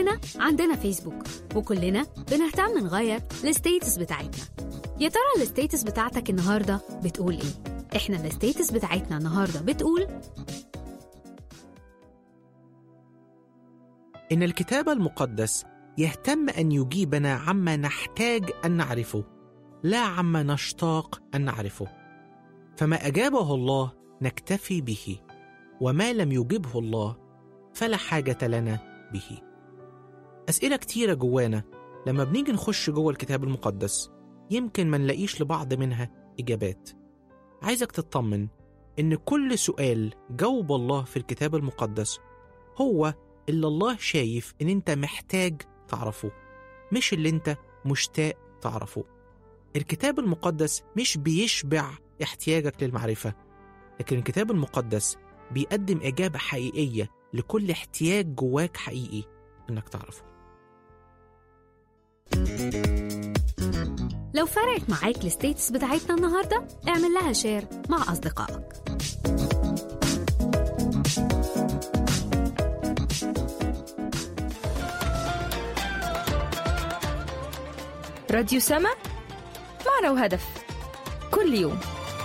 كلنا عندنا فيسبوك وكلنا بنهتم نغير الستيتس بتاعتنا يا ترى الستيتس بتاعتك النهارده بتقول ايه احنا الستيتس بتاعتنا النهارده بتقول إن الكتاب المقدس يهتم أن يجيبنا عما نحتاج أن نعرفه لا عما نشتاق أن نعرفه فما أجابه الله نكتفي به وما لم يجبه الله فلا حاجة لنا به أسئلة كتيرة جوانا لما بنيجي نخش جوه الكتاب المقدس يمكن ما نلاقيش لبعض منها إجابات عايزك تطمن إن كل سؤال جاوب الله في الكتاب المقدس هو اللي الله شايف إن أنت محتاج تعرفه مش اللي أنت مشتاق تعرفه الكتاب المقدس مش بيشبع احتياجك للمعرفة لكن الكتاب المقدس بيقدم إجابة حقيقية لكل احتياج جواك حقيقي إنك تعرفه لو فرقت معاك الستيتس بتاعتنا النهارده اعمل لها شير مع أصدقائك راديو سما معنا وهدف كل يوم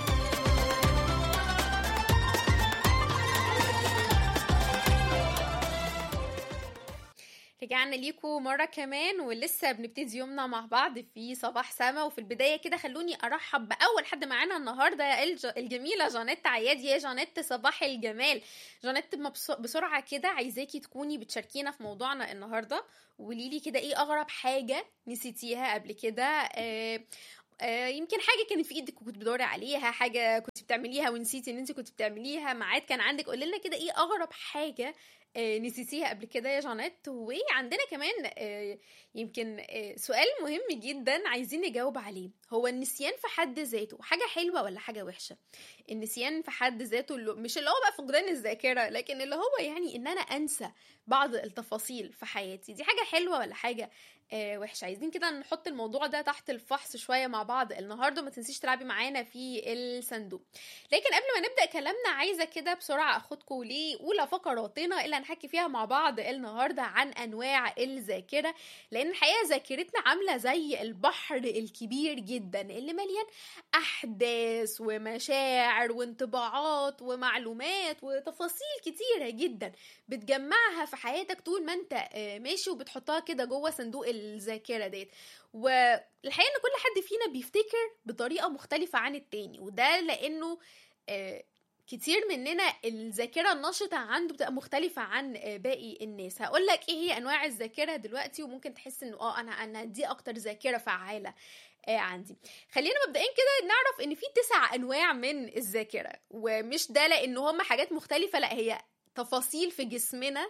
رجعنا ليكم مرة كمان ولسه بنبتدي يومنا مع بعض في صباح سما وفي البداية كده خلوني أرحب بأول حد معانا النهاردة الج... الجميلة جانيت عياد يا جانيت صباح الجمال جانيت مبس... بسرعة كده عايزاكي تكوني بتشاركينا في موضوعنا النهاردة وقوليلي كده ايه أغرب حاجة نسيتيها قبل كده آه... آه، يمكن حاجه كانت في ايدك وكنت بتدوري عليها حاجه كنت بتعمليها ونسيتي ان انت كنت بتعمليها ميعاد كان عندك قولي لنا كده ايه اغرب حاجه آه، نسيتيها قبل كده يا جانيت وعندنا كمان آه، يمكن آه، سؤال مهم جدا عايزين نجاوب عليه هو النسيان في حد ذاته حاجه حلوه ولا حاجه وحشه النسيان في حد ذاته اللي مش اللي هو بقى فقدان الذاكره لكن اللي هو يعني ان انا انسى بعض التفاصيل في حياتي دي حاجه حلوه ولا حاجه آه وحشه عايزين كده نحط الموضوع ده تحت الفحص شويه مع بعض النهارده ما تنسيش تلعبي معانا في الصندوق لكن قبل ما نبدا كلامنا عايزه كده بسرعه اخدكم لاولى فقراتنا اللي هنحكي فيها مع بعض النهارده عن انواع الذاكره لان الحقيقه ذاكرتنا عامله زي البحر الكبير جدا اللي مليان احداث ومشاعر وانطباعات ومعلومات وتفاصيل كتيره جدا بتجمعها في حياتك طول ما انت آه، ماشي وبتحطها كده جوه صندوق الذاكره ديت والحقيقه ان كل حد فينا بيفتكر بطريقه مختلفه عن التاني وده لانه آه، كتير مننا الذاكرة النشطة عنده بتبقى مختلفة عن آه، باقي الناس هقول لك ايه هي انواع الذاكرة دلوقتي وممكن تحس انه اه انا انا دي اكتر ذاكرة فعالة آه، عندي خلينا مبدئيا كده نعرف ان في تسع انواع من الذاكرة ومش ده لان هم حاجات مختلفة لا هي تفاصيل في جسمنا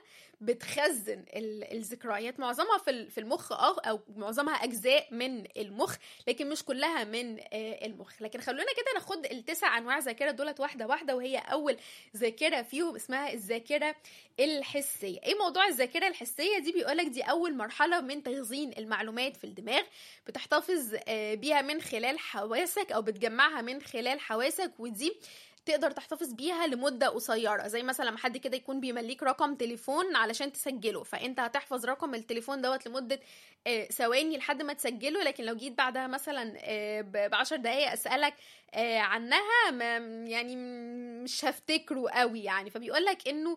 بتخزن ال- الذكريات معظمها في ال- في المخ اه او معظمها اجزاء من المخ لكن مش كلها من آه، المخ لكن خلونا كده ناخد التسع انواع ذاكره دولت واحده واحده وهي اول ذاكره فيهم اسمها الذاكره الحسيه ايه موضوع الذاكره الحسيه دي بيقولك دي اول مرحله من تخزين المعلومات في الدماغ بتحتفظ آه، بيها من خلال حواسك او بتجمعها من خلال حواسك ودي تقدر تحتفظ بيها لمده قصيره زي مثلا لما حد كده يكون بيمليك رقم تليفون علشان تسجله فانت هتحفظ رقم التليفون دوت لمده آه، ثواني لحد ما تسجله لكن لو جيت بعدها مثلا آه، ب 10 دقايق اسالك آه، عنها ما يعني م- مش هفتكره قوي يعني فبيقول لك انه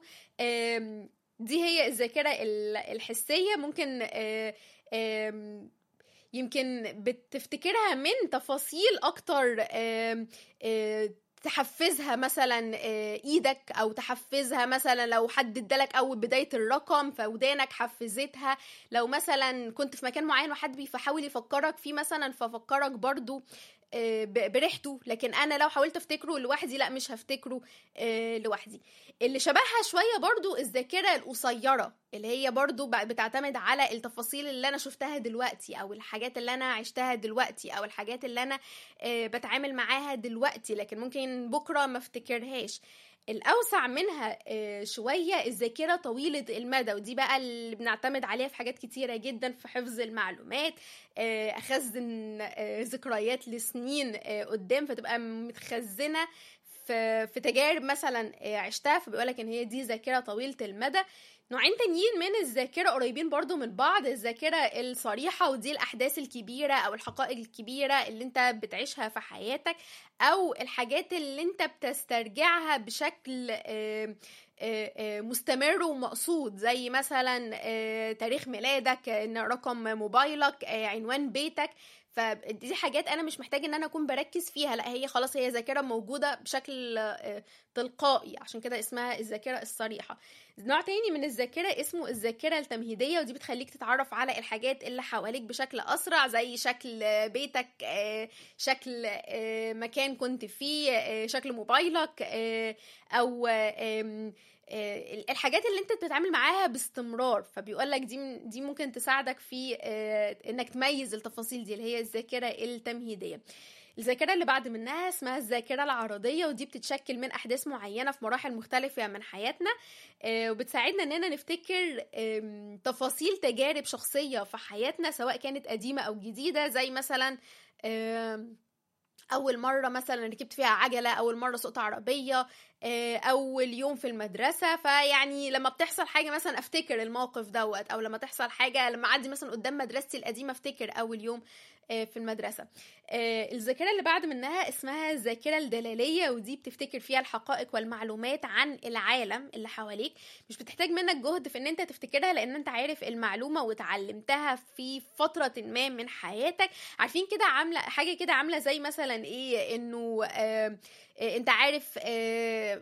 آم، دي هي الذاكره ال- الحسيه ممكن آه، آم، يمكن بتفتكرها من تفاصيل اكتر آم، آه، تحفزها مثلا آه، ايدك او تحفزها مثلا لو حد ادالك اول بدايه الرقم فودانك حفزتها لو مثلا كنت في مكان معين وحد بيحاول يفكرك فيه مثلا ففكرك برضو آه، ب- بريحته لكن انا لو حاولت افتكره لوحدي لا مش هفتكره آه، لوحدي اللي شبهها شويه برضو الذاكره القصيره اللي هي برضو ب- بتعتمد على التفاصيل اللي انا شفتها دلوقتي او الحاجات اللي انا عشتها دلوقتي او الحاجات اللي انا آه، بتعامل معاها دلوقتي لكن ممكن بكره ما افتكرهاش الاوسع منها آه، شويه الذاكره طويله المدى ودي بقى اللي بنعتمد عليها في حاجات كتيره جدا في حفظ المعلومات آه، اخزن آه، ذكريات لسنين آه، قدام فتبقى متخزنه في في تجارب مثلا آه، عشتها فبيقول لك ان هي دي ذاكره طويله المدى نوعين تانيين من الذاكرة قريبين برضو من بعض الذاكرة الصريحة ودي الأحداث الكبيرة أو الحقائق الكبيرة اللي انت بتعيشها في حياتك أو الحاجات اللي انت بتسترجعها بشكل آه، آه، آه، مستمر ومقصود زي مثلا آه، تاريخ ميلادك آه، رقم موبايلك آه، عنوان بيتك فدي حاجات انا مش محتاج ان انا اكون بركز فيها لا هي خلاص هي ذاكره موجوده بشكل آه، تلقائي عشان كده اسمها الذاكره الصريحه نوع تاني من الذاكره اسمه الذاكره التمهيديه ودي بتخليك تتعرف على الحاجات اللي حواليك بشكل اسرع زي شكل آه، بيتك آه، شكل آه، مكان كنت فيه آه، شكل موبايلك آه، او آه، آم، آه، الحاجات اللي انت بتتعامل معاها باستمرار فبيقول لك دي دي ممكن تساعدك في آه، انك تميز التفاصيل دي اللي هي الذاكره التمهيديه الذاكرة اللي بعد منها اسمها الذاكرة العرضية ودي بتتشكل من أحداث معينة في مراحل مختلفة من حياتنا آه، وبتساعدنا إننا نفتكر آم، تفاصيل تجارب شخصية في حياتنا سواء كانت قديمة أو جديدة زي مثلا آم، اول مره مثلا ركبت فيها عجله اول مره سقت عربيه آه، اول يوم في المدرسه فيعني لما بتحصل حاجه مثلا افتكر الموقف دوت او لما تحصل حاجه لما اعدي مثلا قدام مدرستي القديمه افتكر اول يوم آه، في المدرسه آه، الذاكره اللي بعد منها اسمها الذاكره الدلاليه ودي بتفتكر فيها الحقائق والمعلومات عن العالم اللي حواليك مش بتحتاج منك جهد في ان انت تفتكرها لان انت عارف المعلومه وتعلمتها في فتره ما من حياتك عارفين كده عامله حاجه كده عامله زي مثلا ايه انه آه آه، انت عارف آه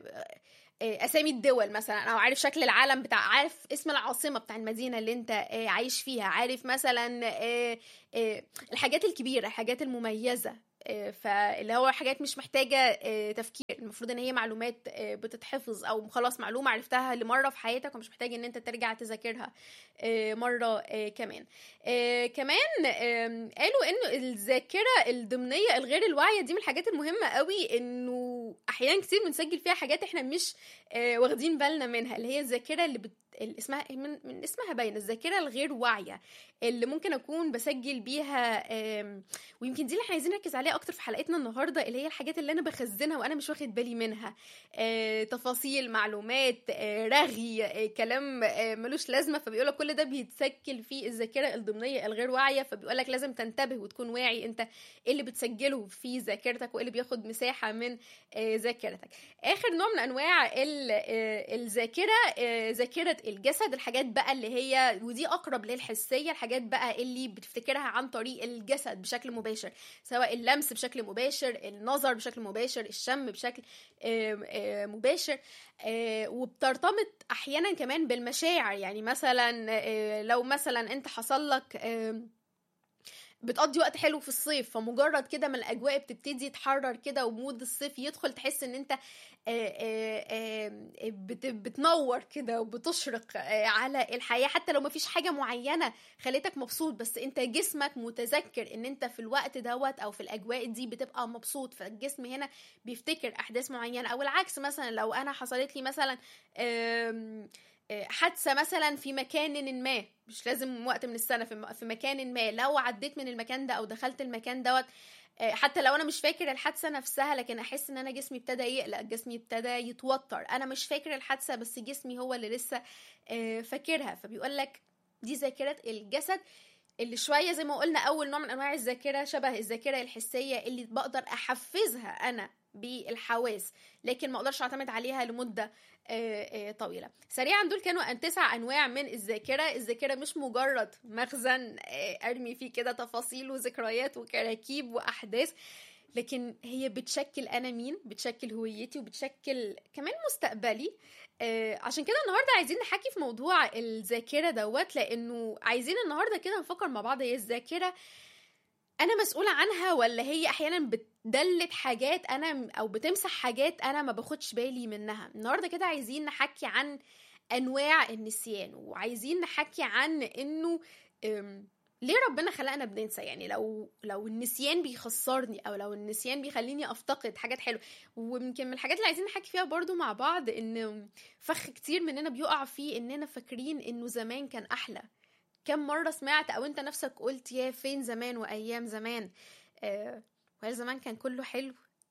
آه، اسامي الدول مثلا او عارف شكل العالم بتاع عارف اسم العاصمه بتاع المدينه اللي انت آه، عايش فيها عارف مثلا آه، آه، الحاجات الكبيره الحاجات المميزه آه، فاللي هو حاجات مش محتاجه آه، تفكير المفروض ان هي معلومات آه، بتتحفظ او خلاص معلومه عرفتها لمره في حياتك ومش محتاج ان انت ترجع تذاكرها آه، مره آه، كمان آه، كمان آم، قالوا انه الذاكره الضمنيه الغير الواعيه دي من الحاجات المهمه قوي انه احيانا كتير بنسجل فيها حاجات احنا مش آه، واخدين بالنا منها اللي هي الذاكره اللي بت... اللي اسمها من, من اسمها باين الذاكره الغير واعيه اللي ممكن اكون بسجل بيها آم، ويمكن دي اللي احنا عايزين نركز عليها اكتر في حلقتنا النهارده اللي هي الحاجات اللي انا بخزنها وانا مش واخد بالي منها آه، تفاصيل معلومات آه، رغي آه، كلام آه، ملوش لازمه فبيقول كل ده بيتسجل في الذاكره الضمنيه الغير واعيه فبيقول لك لازم تنتبه وتكون واعي انت ايه اللي بتسجله في ذاكرتك وايه اللي بياخد مساحه من آه، ذاكرتك اخر نوع من انواع ال- آه، الذاكره آه، ذاكره الجسد الحاجات بقى اللي هي ودي اقرب للحسيه الحاجات بقى اللي بتفتكرها عن طريق الجسد بشكل مباشر سواء اللمس بشكل مباشر النظر بشكل مباشر الشم بشكل آم، آم، مباشر آه، وبترتبط احيانا كمان بالمشاعر يعني مثلا آه، لو مثلا انت حصل لك آم، بتقضي وقت حلو في الصيف فمجرد كده ما الاجواء بتبتدي تحرر كده ومود الصيف يدخل تحس ان انت آه، آه، آه، بت- بتنور كده وبتشرق آه، على الحياه حتى لو ما فيش حاجه معينه خليتك مبسوط بس انت جسمك متذكر ان انت في الوقت دوت او في الاجواء دي بتبقى مبسوط فالجسم هنا بيفتكر احداث معينه او العكس مثلا لو انا حصلت لي مثلا آم، آه، حادثه مثلا في مكان ما مش لازم وقت من السنه في م- في مكان ما لو عديت من المكان ده او دخلت المكان دوت آه، حتى لو انا مش فاكر الحادثه نفسها لكن احس ان انا جسمي ابتدى يقلق جسمي ابتدى يتوتر انا مش فاكر الحادثه بس جسمي هو اللي لسه آه، فاكرها فبيقول لك دي ذاكره الجسد اللي شويه زي ما قلنا اول نوع من انواع الذاكره شبه الذاكره الحسيه اللي بقدر احفزها انا بالحواس لكن ما اقدرش اعتمد عليها لمده آه، آه، طويله سريعا دول كانوا أن تسع انواع من الذاكره الذاكره مش مجرد مخزن آه، ارمي فيه كده تفاصيل وذكريات وكراكيب واحداث لكن هي بتشكل انا مين بتشكل هويتي وبتشكل كمان مستقبلي آه، عشان كده النهارده عايزين نحكي في موضوع الذاكره دوت لانه عايزين النهارده كده نفكر مع بعض هي الذاكره انا مسؤوله عنها ولا هي احيانا بتدلت حاجات انا او بتمسح حاجات انا ما باخدش بالي منها النهارده كده عايزين نحكي عن انواع النسيان وعايزين نحكي عن انه أم، ليه ربنا خلقنا بننسى يعني لو لو النسيان بيخسرني او لو النسيان بيخليني افتقد حاجات حلوه ويمكن من الحاجات اللي عايزين نحكي فيها برضو مع بعض ان فخ كتير مننا بيقع فيه اننا فاكرين انه زمان كان احلى كم مرة سمعت أو أنت نفسك قلت يا فين زمان وأيام زمان آه وهل زمان كان كله حلو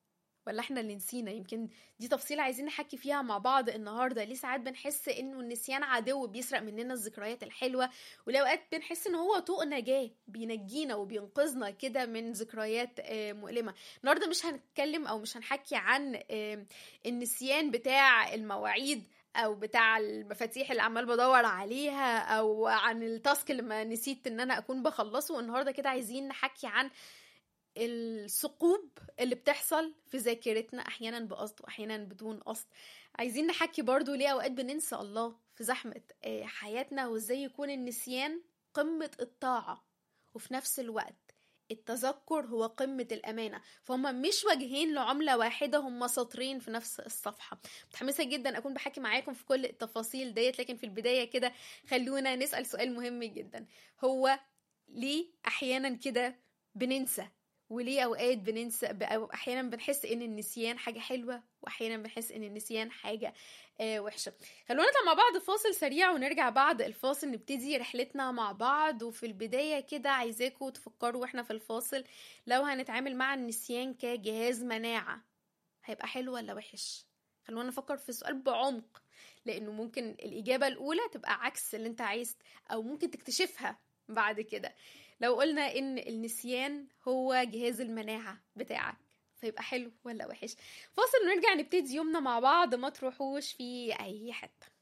ولا احنا اللي نسينا يمكن دي تفصيلة عايزين نحكي فيها مع بعض النهاردة ليه ساعات بنحس انه النسيان عدو بيسرق مننا الذكريات الحلوة ولأوقات بنحس ان هو طوق نجاة بينجينا وبينقذنا كده من ذكريات آه، مؤلمة النهاردة مش هنتكلم او مش هنحكي عن آه، النسيان بتاع المواعيد او بتاع المفاتيح اللي عمال بدور عليها او عن التاسك اللي ما نسيت ان انا اكون بخلصه النهارده كده عايزين نحكي عن الثقوب اللي بتحصل في ذاكرتنا احيانا بقصد واحيانا بدون قصد عايزين نحكي برضو ليه اوقات بننسى الله في زحمه آه، حياتنا وازاي يكون النسيان قمه الطاعه وفي نفس الوقت التذكر هو قمة الأمانة فهم مش وجهين لعملة واحدة هم سطرين في نفس الصفحة متحمسة جدا أكون بحكي معاكم في كل التفاصيل ديت لكن في البداية كده خلونا نسأل سؤال مهم جدا هو ليه أحيانا كده بننسى وليه اوقات بننسى او احيانا بنحس ان النسيان حاجه حلوه واحيانا بنحس ان النسيان حاجه آه وحشه خلونا نطلع مع بعض فاصل سريع ونرجع بعد الفاصل نبتدي رحلتنا مع بعض وفي البدايه كده عايزاكم تفكروا واحنا في الفاصل لو هنتعامل مع النسيان كجهاز مناعه هيبقى حلو ولا وحش خلونا نفكر في السؤال بعمق لانه ممكن الاجابه الاولى تبقى عكس اللي انت عايز او ممكن تكتشفها بعد كده لو قلنا ان النسيان هو جهاز المناعة بتاعك فيبقى حلو ولا وحش فاصل ونرجع نبتدي يومنا مع بعض ما تروحوش في اي حته